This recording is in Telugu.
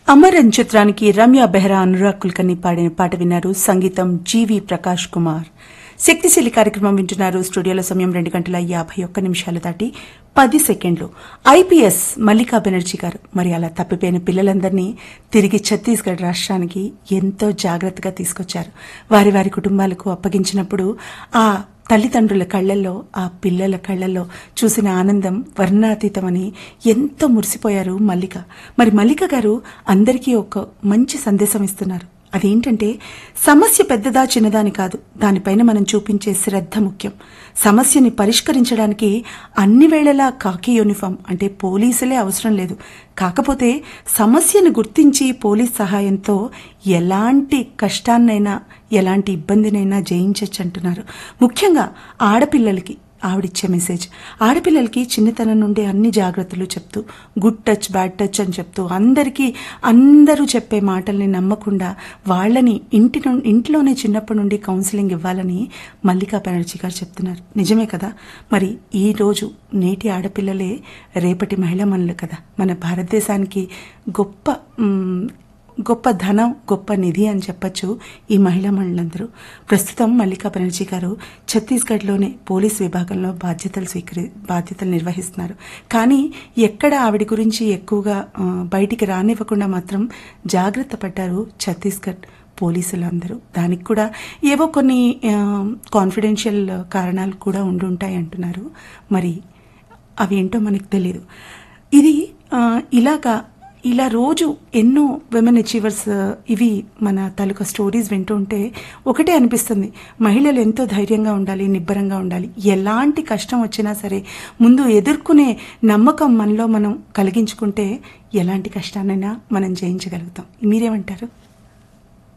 అమరన్ చిత్రానికి రమ్య బెహ్రా అనురాగ్ కుల్కర్ని పాడిన పాట విన్నారు సంగీతం జీవి ప్రకాష్ కుమార్ శక్తిశీలి కార్యక్రమం వింటున్నారు స్టూడియోలో సమయం రెండు గంటల యాభై ఒక్క నిమిషాలు దాటి పది సెకండ్లు ఐపీఎస్ మల్లికా బెనర్జీ గారు మరి అలా తప్పిపోయిన పిల్లలందరినీ తిరిగి ఛత్తీస్గఢ్ రాష్ట్రానికి ఎంతో జాగ్రత్తగా తీసుకొచ్చారు వారి వారి కుటుంబాలకు అప్పగించినప్పుడు ఆ తల్లిదండ్రుల కళ్ళల్లో ఆ పిల్లల కళ్ళల్లో చూసిన ఆనందం వర్ణాతీతమని ఎంతో మురిసిపోయారు మల్లిక మరి మల్లిక గారు అందరికీ ఒక మంచి సందేశం ఇస్తున్నారు అదేంటంటే సమస్య పెద్దదా చిన్నదా అని కాదు దానిపైన మనం చూపించే శ్రద్ధ ముఖ్యం సమస్యని పరిష్కరించడానికి అన్ని వేళలా కాకి యూనిఫామ్ అంటే పోలీసులే అవసరం లేదు కాకపోతే సమస్యను గుర్తించి పోలీస్ సహాయంతో ఎలాంటి కష్టాన్నైనా ఎలాంటి ఇబ్బందినైనా జయించవచ్చు అంటున్నారు ముఖ్యంగా ఆడపిల్లలకి ఆవిడిచ్చే మెసేజ్ ఆడపిల్లలకి చిన్నతనం నుండి అన్ని జాగ్రత్తలు చెప్తూ గుడ్ టచ్ బ్యాడ్ టచ్ అని చెప్తూ అందరికీ అందరూ చెప్పే మాటల్ని నమ్మకుండా వాళ్ళని ఇంటి నుండి ఇంట్లోనే చిన్నప్పటి నుండి కౌన్సిలింగ్ ఇవ్వాలని మల్లికా బెనర్జీ గారు చెప్తున్నారు నిజమే కదా మరి ఈ రోజు నేటి ఆడపిల్లలే రేపటి మహిళా మనులు కదా మన భారతదేశానికి గొప్ప మ్, గొప్ప ధనం గొప్ప నిధి అని చెప్పొచ్చు ఈ మహిళా మహిళలందరూ ప్రస్తుతం మల్లికా బెనర్జీ గారు ఛత్తీస్గఢ్లోనే పోలీస్ విభాగంలో బాధ్యతలు స్వీకరి బాధ్యతలు నిర్వహిస్తున్నారు కానీ ఎక్కడ ఆవిడ గురించి ఎక్కువగా ఆ, బయటికి రానివ్వకుండా మాత్రం జాగ్రత్త పడ్డారు ఛత్తీస్గఢ్ పోలీసులు అందరూ దానికి కూడా ఏవో కొన్ని కాన్ఫిడెన్షియల్ కారణాలు కూడా ఉండుంటాయి అంటున్నారు మరి అవి ఏంటో మనకు తెలియదు ఇది ఆ, ఇలాగా ఇలా రోజు ఎన్నో విమెన్ అచీవర్స్ ఇవి మన తాలూకా స్టోరీస్ వింటూ ఉంటే ఒకటే అనిపిస్తుంది మహిళలు ఎంతో ధైర్యంగా ఉండాలి నిబ్బరంగా ఉండాలి ఎలాంటి కష్టం వచ్చినా సరే ముందు ఎదుర్కొనే నమ్మకం మనలో మనం కలిగించుకుంటే ఎలాంటి కష్టాన్నైనా మనం జయించగలుగుతాం మీరేమంటారు